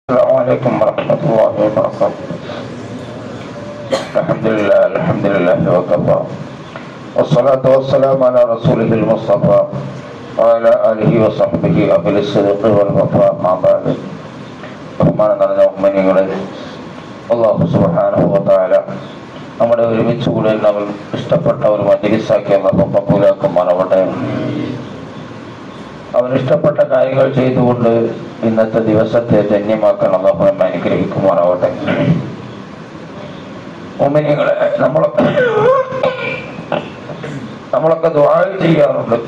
السلام عليكم ورحمة الله وبركاته الحمد لله الحمد لله وكفى والصلاة والسلام على رسوله المصطفى وعلى آله وصحبه أهل الصدق والوفاء مع بعد ബഹുമാനം നിറഞ്ഞ ഉമ്മനികളെ അള്ളാഹു സുബ്ഹാനഹു താല നമ്മുടെ ഒരുമിച്ച് കൂടെ നമ്മൾ ഇഷ്ടപ്പെട്ട ഒരു മജിലിസാക്കി അള്ളാഹു കപ്പൂലാക്കുമാറാവട്ടെ അവൻ ഇഷ്ടപ്പെട്ട കാര്യങ്ങൾ ചെയ്തുകൊണ്ട് ഇന്നത്തെ ദിവസത്തെ ധന്യമാക്കാൻ അള്ളാഹു നമ്മെ അനുഗ്രഹിക്കുമാറാവട്ടെ ഉമ്മനികളെ നമ്മളൊക്കെ നമ്മളൊക്കെ ദുആ ചെയ്യാറുണ്ട്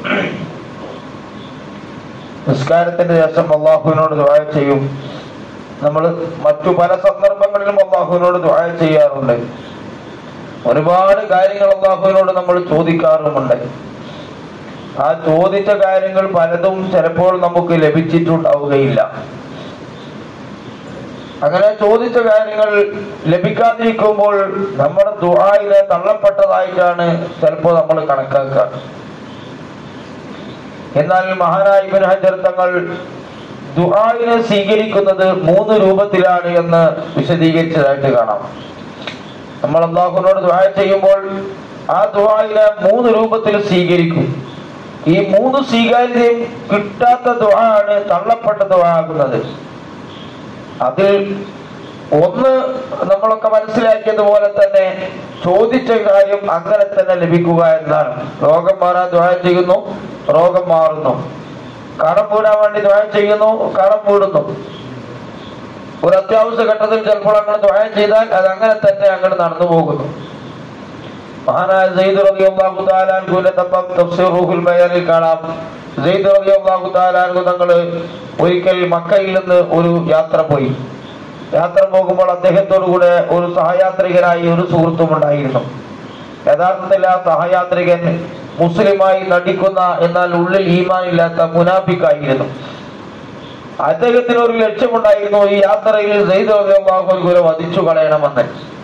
നിസ്കാരത്തിന്റെ ശേഷം അള്ളാഹുവിനോട് ദുആ ചെയ്യും നമ്മൾ മറ്റു പല സന്ദർഭങ്ങളിലും അള്ളാഹുവിനോട് ദുആ ചെയ്യാറുണ്ട് ഒരുപാട് കാര്യങ്ങൾ അള്ളാഹുവിനോട് നമ്മൾ ചോദിക്കാറുമുണ്ട് ആ ചോദിച്ച കാര്യങ്ങൾ പലതും ചിലപ്പോൾ നമുക്ക് ലഭിച്ചിട്ടുണ്ടാവുകയില്ല അങ്ങനെ ചോദിച്ച കാര്യങ്ങൾ ലഭിക്കാതിരിക്കുമ്പോൾ നമ്മുടെ ദുആയിലെ തള്ളപ്പെട്ടതായിട്ടാണ് ചിലപ്പോൾ നമ്മൾ കണക്കാക്കുക എന്നാൽ മഹാനായ ഇബ്നു ഹജർ തങ്ങൾ ദുആയിനെ സ്വീകരിക്കുന്നത് മൂന്ന് രൂപത്തിലാണ് എന്ന് വിശദീകരിച്ചതായിട്ട് കാണാം നമ്മൾ അള്ളാഹുവിനോട് ദുആ ചെയ്യുമ്പോൾ ആ ദുആയിനെ മൂന്ന് രൂപത്തിൽ സ്വീകരിക്കും ഈ മൂന്ന് സ്വീകാര്യതയും കിട്ടാത്ത ദുആ ആണ് തള്ളപ്പെട്ട ദുആ ആകുന്നത് അതിൽ ഒന്ന് നമ്മളൊക്കെ മനസ്സിലാക്കിയതുപോലെ തന്നെ ചോദിച്ച കാര്യം അങ്ങനെ തന്നെ ലഭിക്കുക എന്നതാണ് രോഗം മാറാൻ ദുആ ചെയ്യുന്നു രോഗം മാറുന്നു കടം വീടാൻ വേണ്ടി ദുആ ചെയ്യുന്നു കടം വീടുന്നു ഒരു അത്യാവശ്യ ഘട്ടത്തിൽ ചിലപ്പോൾ അങ്ങനെ ദുആ ചെയ്താൽ അത് അങ്ങനെ തന്നെ അങ്ങനെ നടന്നു പോകുന്നു മഹാനായ സെയ്ദ് റളിയല്ലാഹു തആല അൻഹുവിന്റെ തപ്പം തഫ്സീർ റൂഹുൽ ബയാനിൽ കാണാം സെയ്ദ് റളിയല്ലാഹു തആല അൻഹു തങ്ങൾ ഒരിക്കൽ മക്കയിൽ നിന്ന് ഒരു യാത്ര പോയി യാത്ര പോകുമ്പോൾ അദ്ദേഹത്തോടു കൂടെ ഒരു സഹയാത്രികനായി ഒരു സുഹൃത്തും ഉണ്ടായിരുന്നു യഥാർത്ഥത്തിൽ ആ സഹയാത്രികൻ മുസ്ലിമായി നടിക്കുന്ന എന്നാൽ ഉള്ളിൽ ഈമാൻ ഇല്ലാത്ത മുനാഫിക്കായിരുന്നു അദ്ദേഹത്തിന് ഒരു ലക്ഷ്യമുണ്ടായിരുന്നു ഈ യാത്രയിൽ സെയ്ദ് റളിയല്ലാഹു അൻഹുവിനെ വധിച്ചു കളയണമെന്ന്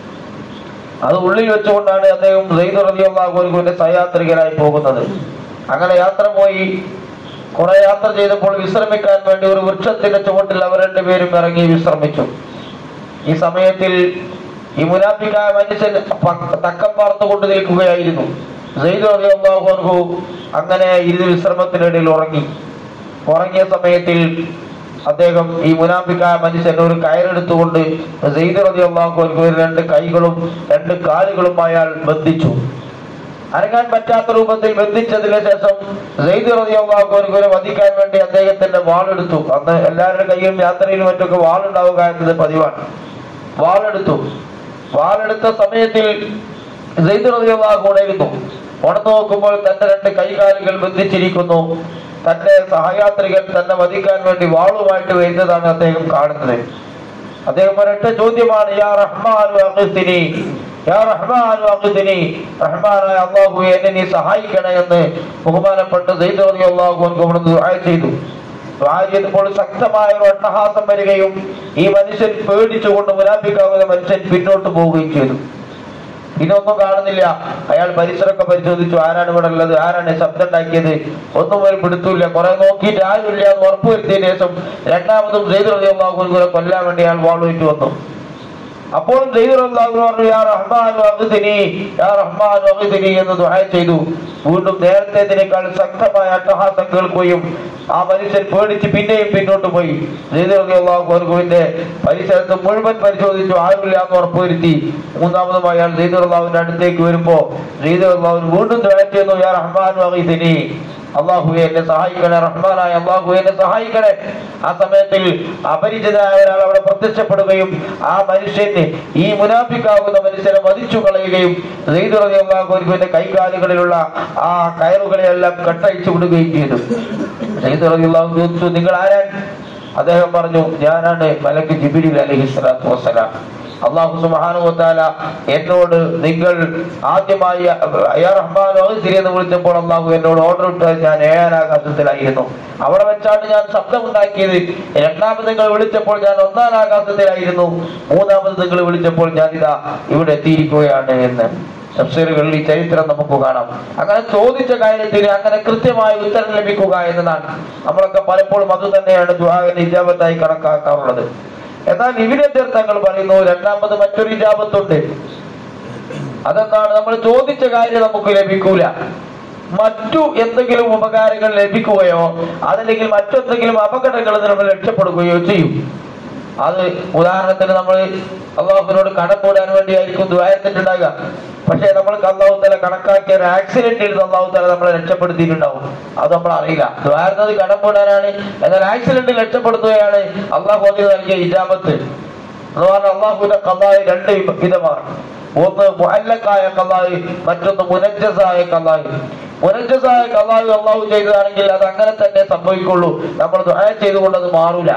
അത് ഉള്ളിൽ വെച്ചുകൊണ്ടാണ് അദ്ദേഹം സെയ്ദ് റളിയല്ലാഹുവിന്റെ സഹയാത്രികനായി പോകുന്നത് അങ്ങനെ യാത്ര പോയി കുറെ യാത്ര ചെയ്തപ്പോൾ വിശ്രമിക്കാൻ വേണ്ടി ഒരു വൃക്ഷത്തിന്റെ ചുവട്ടിൽ അവർ രണ്ടുപേരും ഇറങ്ങി വിശ്രമിച്ചു ഈ സമയത്തിൽ ഈ മുനാഫിക്കായ മനുഷ്യൻ പ- തക്കം പാർത്തുകൊണ്ട് നിൽക്കുകയായിരുന്നു സെയ്ദ് റളിയല്ലാഹു അൻഹു അങ്ങനെ ഇരുന്ന് വിശ്രമത്തിനിടയിൽ ഉറങ്ങി ഉറങ്ങിയ സമയത്തിൽ അദ്ദേഹം ഈ മുനാഫിക്കായ മനുഷ്യൻ ഒരു കയറെടുത്തുകൊണ്ട് സെയ്ദ് റളിയല്ലാഹു അൻഹു രണ്ട് കൈകളും രണ്ട് കാലുകളും അയാൾ ബന്ധിച്ചു അനങ്ങാൻ പറ്റാത്ത രൂപത്തിൽ ബന്ധിച്ചതിന് ശേഷം സെയ്ദ് റളിയല്ലാഹു അൻഹുവിനെ വധിക്കാൻ വേണ്ടി അദ്ദേഹത്തിന്റെ വാളെടുത്തു അന്ന് എല്ലാവരുടെ കയ്യിലും യാത്രയിലും മറ്റൊക്കെ വാളുണ്ടാവുക എന്നത് പതിവാണ് വാളെടുത്തു വാളെടുത്ത സമയത്തിൽ സെയ്ദ് റളിയല്ലാഹു ഉണരുന്നു ഉണർന്നു നോക്കുമ്പോൾ തന്റെ രണ്ട് കൈകാലുകൾ ബന്ധിച്ചിരിക്കുന്നു തന്റെ സഹയാത്രികൻ തന്നെ വധിക്കാൻ വേണ്ടി വാളുമായിട്ട് വരുന്നതാണ് അദ്ദേഹം കാണുന്നത് അദ്ദേഹം ഒരൊറ്റ ചോദ്യമാണ് യാ റഹ്മാൻ അഖ്സിനി യാ റഹ്മാൻ അഖ്സിനി റഹ്മാനായ അല്ലാഹു എന്നെ നീ സഹായിക്കണേ എന്ന് ബഹുമാനപ്പെട്ട സെയ്ദ് റളിയല്ലാഹു അൻഹു അവിടുന്ന് ദുആ ചെയ്തു ദുആ ചെയ്തപ്പോൾ ശക്തമായ ഒരു അട്ടഹാസം വരികയും ഈ മനുഷ്യൻ പേടിച്ചുകൊണ്ട് മുനാഫിക്കാവുന്ന മനുഷ്യൻ പിന്നോട്ട് പോവുകയും ചെയ്തു ഇതൊന്നും കാണുന്നില്ല അയാൾ പരിസരമൊക്കെ പരിശോധിച്ചു ആരാണ് ഇവിടെ ഉള്ളത് ആരാണ് ശബ്ദം ഉണ്ടാക്കിയത് ഒന്നും ഒരു പിടുത്തൂല്ല കുറെ നോക്കിയിട്ട് ആരുമില്ല എന്ന് ഉറപ്പുവരുത്തിയതിനു ശേഷം രണ്ടാമതും ചെയ്തു കൊല്ലാൻ വേണ്ടി അയാൾ വാളുമായിട്ട് വന്നു അപ്പോഴും ദൈവം പറഞ്ഞു യാ റഹ്മാൻ അഗ്ദിനി യാ റഹ്മാൻ അഗ്ദിനി എന്ന് ദുആ ചെയ്തു വീണ്ടും നേരത്തേതിനേക്കാൾ ശക്തമായ അട്ടഹാസം കേൾക്കുകയും ആ മനുഷ്യൻ പേടിച്ച് പിന്നെയും പിന്നോട്ട് പോയി ദൈവത്തിന്റെ പരിസരത്ത് മുഴുവൻ പരിശോധിച്ചു ആരുമില്ല എന്ന് ഉറപ്പുവരുത്തി മൂന്നാമതും അയാൾ ദൈവത്തിന്റെ അടുത്തേക്ക് വരുമ്പോ ദൈവം വീണ്ടും ദുആ ചെയ്യുന്നു യാ റഹ്മാൻ അഗ്ദിനി അള്ളാഹുവെ എന്നെ സഹായിക്കണേ റഹ്മാനായ അള്ളാഹു എന്നെ സഹായിക്കണേ ആ സമയത്തിൽ അപരിചിതനായ ഒരാൾ അവിടെ പ്രത്യക്ഷപ്പെടുകയും ആ മനുഷ്യന് ഈ മുനാഫിക്കാവുന്ന മനുഷ്യനെ വധിച്ചു കളയുകയും നെയ്തുറതി അള്ളാഹുവിന്റെ കൈകാലുകളിലുള്ള ആ കയറുകളെയെല്ലാം കെട്ടഴിച്ചു വിടുകയും ചെയ്തു നെയ്തുറതി അള്ളാഹു ചോദിച്ചു നിങ്ങൾ ആരാൻ അദ്ദേഹം പറഞ്ഞു ഞാനാണ് മലക്ക് ജിബിലി അലഹി സ്വലാത്തു വസ്സലാം അള്ളാഹു സുബാനുവത്താല എന്നോട് നിങ്ങൾ ആദ്യമായി യാ റഹ്മാൻ അഹ്സിരി എന്ന് വിളിച്ചപ്പോൾ അള്ളാഹു എന്നോട് ഓർഡർ ഇട്ടത് ഞാൻ ഏഴാനാകാശത്തിലായിരുന്നു അവിടെ വെച്ചാണ് ഞാൻ ശബ്ദമുണ്ടാക്കിയത് രണ്ടാമത് നിങ്ങൾ വിളിച്ചപ്പോൾ ഞാൻ ഒന്നാം ആകാശത്തിലായിരുന്നു മൂന്നാമത് നിങ്ങൾ വിളിച്ചപ്പോൾ ഞാൻ ഇതാ ഇവിടെ എത്തിയിരിക്കുകയാണ് എന്ന് തഫ്സീറുകളിൽ ഈ ചരിത്രം നമുക്ക് കാണാം അങ്ങനെ ചോദിച്ച കാര്യത്തിന് അങ്ങനെ കൃത്യമായ ഉത്തരം ലഭിക്കുക എന്നതാണ് നമ്മളൊക്കെ പലപ്പോഴും അത് തന്നെയാണ് ദുആവിന്റെ ഇജാബത്തായി കണക്കാക്കാറുള്ളത് എന്നാൽ ഇവരെ തങ്ങൾ പറയുന്നു രണ്ടാമത് മറ്റൊരു ഇജാബത്തുണ്ട് അതെന്താണ് നമ്മൾ ചോദിച്ച കാര്യം നമുക്ക് ലഭിക്കൂല മറ്റു എന്തെങ്കിലും ഉപകാരങ്ങൾ ലഭിക്കുകയോ അതല്ലെങ്കിൽ മറ്റെന്തെങ്കിലും അപകടങ്ങളിൽ നിന്ന് നമ്മൾ രക്ഷപ്പെടുകയോ ചെയ്യും അത് ഉദാഹരണത്തിന് നമ്മൾ അള്ളാഹുവിനോട് കടം കൂടാൻ വേണ്ടിയായിരിക്കും ദ്വാരത്തിട്ടുണ്ടാകുക പക്ഷേ നമ്മൾക്ക് അള്ളാഹു തല കണക്കാക്കിയ ഒരു ആക്സിഡന്റിൽ നിന്ന് അള്ളാഹു തല നമ്മളെ രക്ഷപ്പെടുത്തിയിട്ടുണ്ടാവും അത് നമ്മൾ അറിയില്ല ദ്വാരുന്നത് കടം കൂടാനാണ് എന്നാൽ ആക്സിഡന്റിൽ രക്ഷപ്പെടുത്തുകയാണ് അള്ളാഹു അതിന് നൽകിയ ഇജാബത്ത് എന്ന് പറഞ്ഞാൽ അള്ളാഹുവിന്റെ കള്ളായി രണ്ട് വിധമാണ് ഒന്ന് മുഅല്ലക്കായ കള്ളായി മറ്റൊന്ന് മുനജ്ജസായ കള്ളായി മുനജ്ജസായ കള്ളായി അള്ളാഹു ചെയ്തതാണെങ്കിൽ അത് അങ്ങനെ തന്നെ സംഭവിക്കുള്ളൂ നമ്മൾ ദുആ ചെയ്തുകൊണ്ട് അത് മാറൂല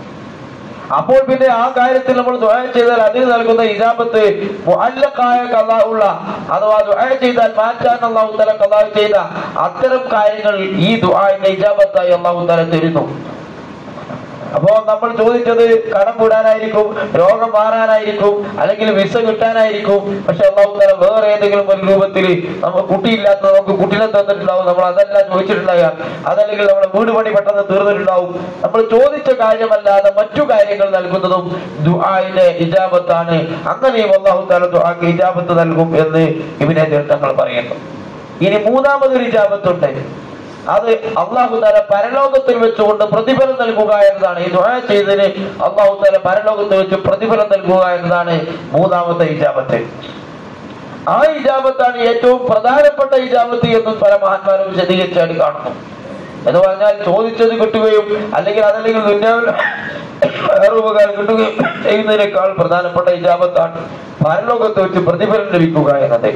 അപ്പോൾ പിന്നെ ആ കാര്യത്തിൽ നമ്മൾ ദുആ ചെയ്താൽ അതിന് നൽകുന്ന ഇജാബത്ത് മുഅല്ലഖായ കലാ ഉള്ള അഥവാ ദുആ ചെയ്താൽ മാറ്റാൻ അള്ളാഹു തല കലാ ചെയ്ത അത്തരം കാര്യങ്ങൾ ഈ ദുആന്റെ ഇജാബത്തായി അള്ളാഹു തല തരുന്നു അപ്പോ നമ്മൾ ചോദിച്ചത് കടം കൂടാനായിരിക്കും രോഗം മാറാനായിരിക്കും അല്ലെങ്കിൽ വിസ കിട്ടാനായിരിക്കും പക്ഷെ അള്ളാഹു തല വേറെ ഏതെങ്കിലും ഒരു രൂപത്തിൽ നമുക്ക് കുട്ടിയില്ലാത്ത നമുക്ക് കുട്ടിനെ തന്നിട്ടുണ്ടാവും നമ്മൾ അതെല്ലാം ചോദിച്ചിട്ടുണ്ടാകാം അതല്ലെങ്കിൽ നമ്മുടെ വീട് പണി പെട്ടെന്ന് തീർന്നിട്ടുണ്ടാവും നമ്മൾ ചോദിച്ച കാര്യമല്ലാതെ മറ്റു കാര്യങ്ങൾ നൽകുന്നതും ദുആന്റെ ഇജാബത്താണ് അങ്ങനെയും അള്ളാഹു താല ദുആക്ക് ഇജാബത്ത് നൽകും എന്ന് ഇവനെ തങ്ങൾ പറയുന്നു ഇനി മൂന്നാമതൊരു ഇജാബത്തുണ്ട് അത് അള്ളാഹു താല പരലോകത്തിൽ വെച്ചുകൊണ്ട് പ്രതിഫലം നൽകുക എന്നതാണ് ഈ ദുആ ചെയ്തതിന് അള്ളാഹു താല പരലോകത്ത് വെച്ച് പ്രതിഫലം നൽകുക എന്നതാണ് മൂന്നാമത്തെ ഇജാബത്ത് ആ ഇജാബത്താണ് ഏറ്റവും പ്രധാനപ്പെട്ട ഇജാബത്ത് എന്നും പല മഹാന്മാരും വിശദീകരിച്ചാണ് കാണുന്നു എന്ന് പറഞ്ഞാൽ ചോദിച്ചത് കിട്ടുകയും അല്ലെങ്കിൽ അതല്ലെങ്കിൽ ദുന്യാവിൽ വേറെ ഉപകാരം കിട്ടുകയും ചെയ്യുന്നതിനേക്കാൾ പ്രധാനപ്പെട്ട ഇജാബത്താണ് പരലോകത്ത് വെച്ച് പ്രതിഫലം ലഭിക്കുക എന്നത്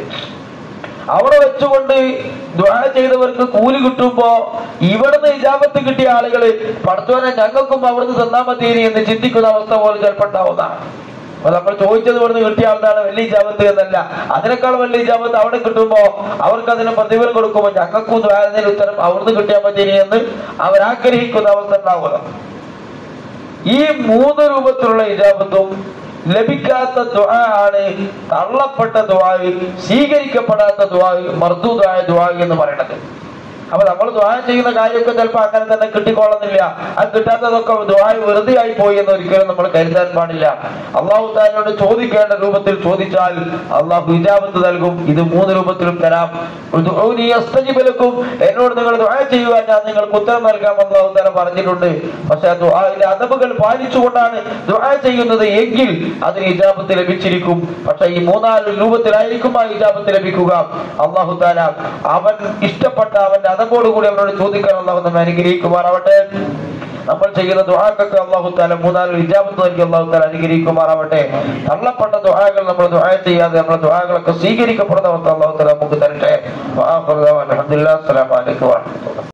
അവിടെ വെച്ചുകൊണ്ട് ദ്വാര ചെയ്തവർക്ക് കൂലി കിട്ടുമ്പോ ഇവിടുന്ന് ഇജാബത്ത് കിട്ടിയ ആളുകള് പഠിച്ചവനെ ഞങ്ങൾക്കും അവിടുന്ന് തന്നാ മതിയേനി എന്ന് ചിന്തിക്കുന്ന അവസ്ഥ പോലും ചിലപ്പോൾ ഉണ്ടാവുന്നതാണ് അപ്പൊ നമ്മൾ ചോദിച്ചത് ഇവിടുന്ന് കിട്ടിയ ആൾക്കാണ് വലിയ ഇജാബത്ത് എന്നല്ല അതിനേക്കാൾ വലിയ ഇജാബത്ത് അവിടെ കിട്ടുമ്പോ അവർക്ക് അതിന് പ്രതിഫലം കൊടുക്കുമ്പോൾ ഞങ്ങൾക്കും ദ്വാരത്തിന് ഉത്തരം അവിടുന്ന് കിട്ടിയാൽ മതിയേനി എന്ന് അവരാഗ്രഹിക്കുന്ന അവസ്ഥ ഉണ്ടാവുക ഈ മൂന്ന് രൂപത്തിലുള്ള ഇജാബത്തും ലഭിക്കാത്ത ദുആ ആണ് തള്ളപ്പെട്ട ദുആ സ്വീകരിക്കപ്പെടാത്ത ദുആ മർദൂദായ ദുആ എന്ന് പറയുന്നത് അപ്പൊ നമ്മൾ ദ്വാ ചെയ്യുന്ന കാര്യമൊക്കെ ചിലപ്പോൾ അങ്ങനെ തന്നെ കിട്ടിക്കൊള്ളുന്നില്ല അത് കിട്ടാത്തതൊക്കെ ദ്വാ വെറുതെ ആയി പോയി എന്ന് ഒരിക്കലും നമ്മൾ കരുതാൻ പാടില്ല അള്ളാഹു താനോട് ചോദിക്കേണ്ട രൂപത്തിൽ ചോദിച്ചാൽ അള്ളാഹു ഇജാബത്ത് നൽകും ഇത് മൂന്ന് രൂപത്തിലും തരാം ഉദ്ഉനി അസ്തജിബ് ലക്കും. എന്നോട് നിങ്ങൾ ദ്വാ ചെയ്യുക ഞാൻ നിങ്ങൾക്ക് ഉത്തരം നൽകാം അള്ളാഹു താല പറഞ്ഞിട്ടുണ്ട് പക്ഷെ ആ ദുആയിലെ അതബുകൾ പാലിച്ചുകൊണ്ടാണ് ദ്വാ ചെയ്യുന്നത് എങ്കിൽ അതിന് ഇജാബത്ത് ലഭിച്ചിരിക്കും പക്ഷെ ഈ മൂന്നാല് രൂപത്തിലായിരിക്കും ആ ഇജാബത്ത് ലഭിക്കുക അള്ളാഹു താല അവൻ ഇഷ്ടപ്പെട്ട അവന്റെ അതബോടുകൂടി അവനോട് ചോദിക്കാൻ അള്ളാഹു നമ്മെ അനുഗ്രഹിക്കുമാറാവട്ടെ നമ്മൾ ചെയ്യുന്ന ദുആക്കൊക്കെ അള്ളാഹു താല മൂന്നാല് ഇജാബത്ത് നൽകി അള്ളാഹു താല അനുഗ്രഹിക്കുമാറാവട്ടെ തള്ളപ്പെട്ട ദുആകൾ നമ്മൾ ദുആ ചെയ്യാതെ നമ്മുടെ ദുആകളൊക്കെ സ്വീകരിക്കപ്പെടുന്ന അവസ്ഥ അള്ളാഹു താല നമുക്ക് തരട്ടെ അലഹദില്ലാ അസ്സലാമു അലൈക്കും വറഹ്മത്തുള്ളാഹി